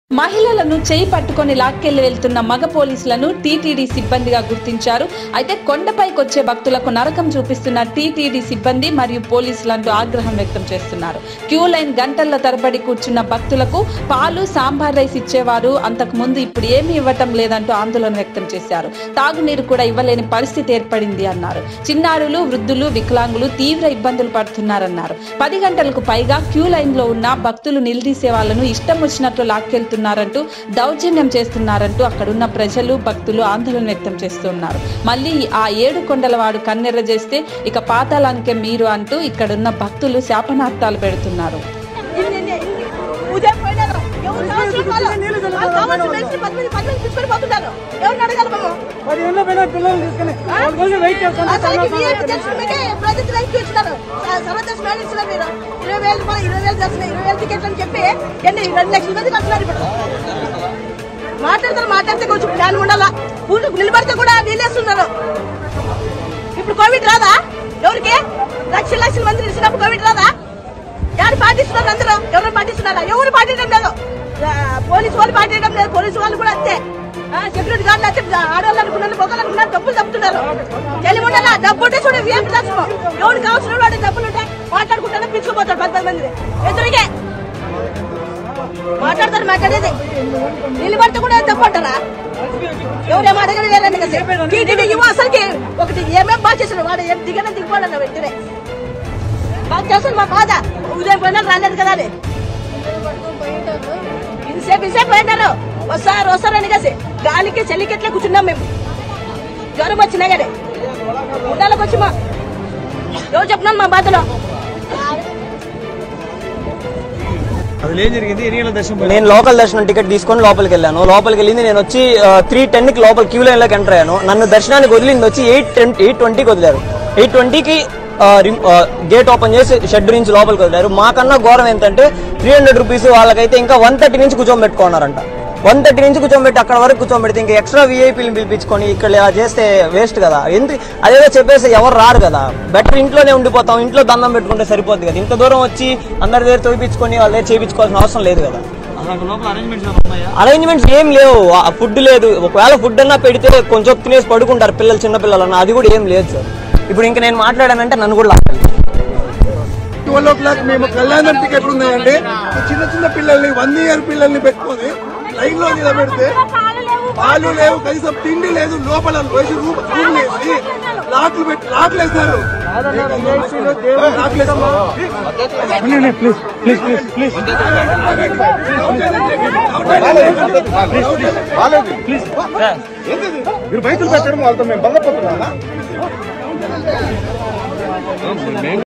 మహిళలను చేయి పట్టుకొని లాక్కెళ్లి వెళ్తున్న మగ పోలీసులను టీటీడీ సిబ్బందిగా గుర్తించారు అయితే కొండపైకి వచ్చే భక్తులకు నరకం చూపిస్తున్న టీటీడీ సిబ్బంది మరియు పోలీసులంటూ ఆగ్రహం వ్యక్తం చేస్తున్నారు క్యూ లైన్ గంటల తరబడి కూర్చున్న భక్తులకు పాలు సాంబార్ రైస్ ఇచ్చేవారు అంతకు ముందు ఇప్పుడు ఏమీ ఇవ్వటం లేదంటూ ఆందోళన వ్యక్తం చేశారు తాగునీరు కూడా ఇవ్వలేని పరిస్థితి ఏర్పడింది అన్నారు చిన్నారులు వృద్ధులు వికలాంగులు తీవ్ర ఇబ్బందులు పడుతున్నారన్నారు పది గంటలకు పైగా క్యూ లైన్ లో ఉన్న భక్తులు నిలదీసే వాళ్ళను ఇష్టం వచ్చినట్లు లాక్కెళ్తున్నారంటూ దౌర్జన్యం చేస్తున్నారంటూ అక్కడున్న ప్రజలు భక్తులు ఆందోళన వ్యక్తం చేస్తున్నారు మళ్ళీ ఆ ఏడు కొండలవాడు కన్నెర్ర చేస్తే ఇక పాతాళానికే మీరు అంటూ ఇక్కడున్న భక్తులు శాపనార్థాలు పెడుతున్నారు ఉదయం పోయినారు ఎవరు కావాల్సిన వాళ్ళు వాళ్ళు కావాల్సిన మనిషి పది మంది పది మంది తీసుకొని పోతున్నారు ఎవరిని అడగాలి మేము పది ఏళ్ళ పైన పిల్లల్ని తీసుకుని వాళ్ళ కోసం వెయిట్ చేస్తాను అసలు వీఆర్పీ దర్శనమే ప్రజెంట్ లైఫ్ ఇచ్చినారు సర్వదర్శనం వేలు ఇచ్చినారు మీరు ఇరవై వేలు రూపాయలు ఇరవై వేలు దర్శనం ఇరవై వేలు టికెట్ అని చెప్పి ఎన్ని రెండు లక్షల మంది కడుతున్నారు ఇప్పుడు మాట్లాడతారు మాట్లాడితే కొంచెం ప్లాన్ ఉండాలా ఊరు నిలబడితే కూడా వీలేస్తున్నారు ఇప్పుడు కోవిడ్ రాదా ఎవరికి లక్షల లక్షల మంది నిలిచినప్పుడు కోవిడ్ రాదా ఎవరు పాటిస్తున్నారు అందరూ ఎవరు పాటిస్తున్నారా ఎవరు పాటించడం లేదు ఆ, పోలీసు వాళ్ళు పాటించడం లేదు పోలీసు వాళ్ళు కూడా అంతే ఆ, సెక్యూరిటీ గార్డులు అంతే ఆడవాళ్ళు అనుకున్నారు మొగలు అనుకున్నారు డబ్బులు తప్పుతున్నారు తెలివి ఉండాలా డబ్బు ఉంటే చూడు వీఎంపీ దర్శనం ఎవరు కావాల్సిన వాడు డబ్బులు ఉంటే మాట్లాడుకుంటానే పిచ్చుకుపోతాడు పది పది మంది ఎదురుగే మాట్లాడతారు మాట్లాడేది నిలబడితే కూడా తప్పు అంటారా ఎవరేమో అడగని వేరే కదా టీటీడీ ఇవ్వ అసలుకి ఒకటి ఏమేం బాగా చేసిన వాడు ఏం దిగనే దిగిపోవాలి వెంటనే బాగా చేస్తాను మా బాధ ఉదయం పోయినా రాలేదు కదా అని ఇంతసేపు ఇంతసేపు పోయినారు వస్తారు వస్తారని kasi గాలికి చలికి ఎట్లా కూర్చున్నాం మేము జ్వరం వచ్చినా కానీ ఉండాలకు వచ్చి మా ఎవరు చెప్తున్నాను మా బాధలో అసలు ఏం జరిగింది ఎన్ని గంటల దర్శనం పోయింది? నేను లోకల్ దర్శనం టికెట్ తీసుకొని లోపలికి వెళ్ళాను లోపలికి వెళ్ళింది నేను వచ్చి త్రీ టెన్ కి లోపల క్యూ లైన్ లోకి ఎంటర్ అయ్యాను నన్ను దర్శనానికి వదిలింది వచ్చి ఎయిట్ టెన్ ఎయిట్ ట్వంటీకి వదిలారు ఎయిట్ ట్వంటీకి గేట్ ఓపెన్ చేసి షెడ్ నుంచి లోపలికి వదిలారు మాకన్నా ఘోరం ఏంటంటే త్రీ హండ్రెడ్ రూపీస్ వాళ్ళకైతే ఇంకా వన్ థర్టీ నుంచి కూర్చోబెట్టుకున్నారంట వన్ థర్టీ నుంచి కూర్చోబెట్టి అక్కడ వరకు కూర్చోబెడితే ఇంకా ఎక్స్ట్రా వీఐపీలు పిలిపించుకొని ఇక్కడ ఇలా చేస్తే వేస్ట్ కదా ఎందుకు అదేదో చెప్పేసి ఎవరు రారు కదా బెటర్ ఇంట్లోనే ఉండిపోతాం ఇంట్లో దండం పెట్టుకుంటే సరిపోద్ది కదా ఇంత దూరం వచ్చి అందరి దగ్గర తోపించుకొని వాళ్ళ దగ్గర చేయించుకోవాల్సిన అవసరం లేదు కదా అసలు అక్కడ లోపల అరేంజ్మెంట్స్ ఉన్నాయా అరేంజ్మెంట్స్ ఏం లేవు ఫుడ్ లేదు ఒకవేళ ఫుడ్ అన్నా పెడితే కొంచెం తినేసి పడుకుంటారు పిల్లలు చిన్న పిల్లలు అన్న అది కూడా ఏం లేదు సార్ ఇప్పుడు ఇంకా నేను మాట్లాడానంటే నన్ను కూడా లాగాలి ట్వెల్వ్ ఓ క్లాక్ మేము కళ్యాణం టికెట్లు ఉన్నాయండి ఈ చిన్న చిన్న పిల్లల్ని వన్ ఇయర్ పిల్లల్ని పెట్టుకొని లైన్ లో నిలబెడితే పాలు లేవు కనీసం తిండి లేదు లోపల వేసి రూమ్ రూమ్ వేసి లాట్లు పెట్టి లాట్లు వేస్తారు లాట్లు ప్లీజ్ ప్లీజ్ ప్లీజ్ ప్లీజ్ మీరు బయటకు పెట్టడం వాళ్ళతో మేము బంగపోతున్నామా